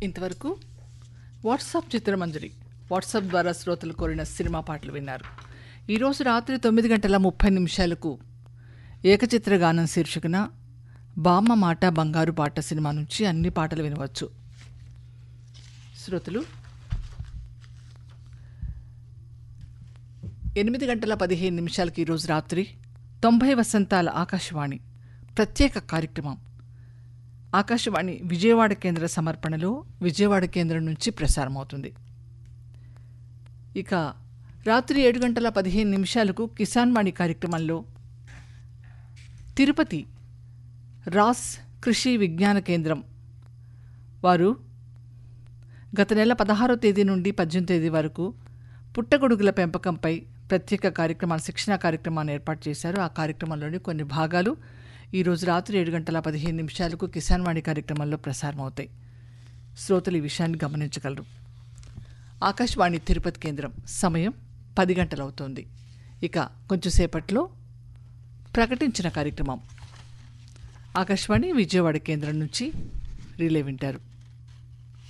ఇంతవరకు WhatsApp చిత్రమంజరి WhatsApp ద్వారా శ్రోతలు కోరిన సినిమా పాటలు విన్నారు ఈరోజు రాత్రి తొమ్మిది గంటల ముప్పై నిమిషాలకు ఏకచిత్ర గానం శీర్షికన బామ్మ మాట బంగారు పాట సినిమా నుంచి అన్ని పాటలు వినవచ్చు శ్రోతలు ఎనిమిది గంటల పదిహేను నిమిషాలకి ఈరోజు రాత్రి తొంభై వసంతాల ఆకాశవాణి ప్రత్యేక కార్యక్రమం ఆకాశవాణి విజయవాడ కేంద్ర సమర్పణలో విజయవాడ కేంద్రం నుంచి ప్రసారమవుతుంది ఇక రాత్రి ఏడు గంటల పదిహేను నిమిషాలకు కిసాన్ వాణి కార్యక్రమంలో తిరుపతి రాస్ కృషి విజ్ఞాన కేంద్రం వారు గత నెల పదహారో తేదీ నుండి పద్దెనిమిది తేదీ వరకు పుట్టగొడుగుల పెంపకంపై ప్రత్యేక కార్యక్రమాలు శిక్షణా కార్యక్రమాన్ని ఏర్పాటు చేశారు ఆ కార్యక్రమంలోని కొన్ని భాగాలు ఈరోజు రాత్రి ఏడు గంటల పదిహేను నిమిషాలకు కిసాన్ వాణి కార్యక్రమంలో ప్రసారమవుతాయి శ్రోతలు ఈ విషయాన్ని గమనించగలరు ఆకాశవాణి తిరుపతి కేంద్రం సమయం పది గంటలవుతోంది ఇక కొంచెంసేపట్లో ప్రకటించిన కార్యక్రమం ఆకాశవాణి విజయవాడ కేంద్రం నుంచి రిలే వింటారు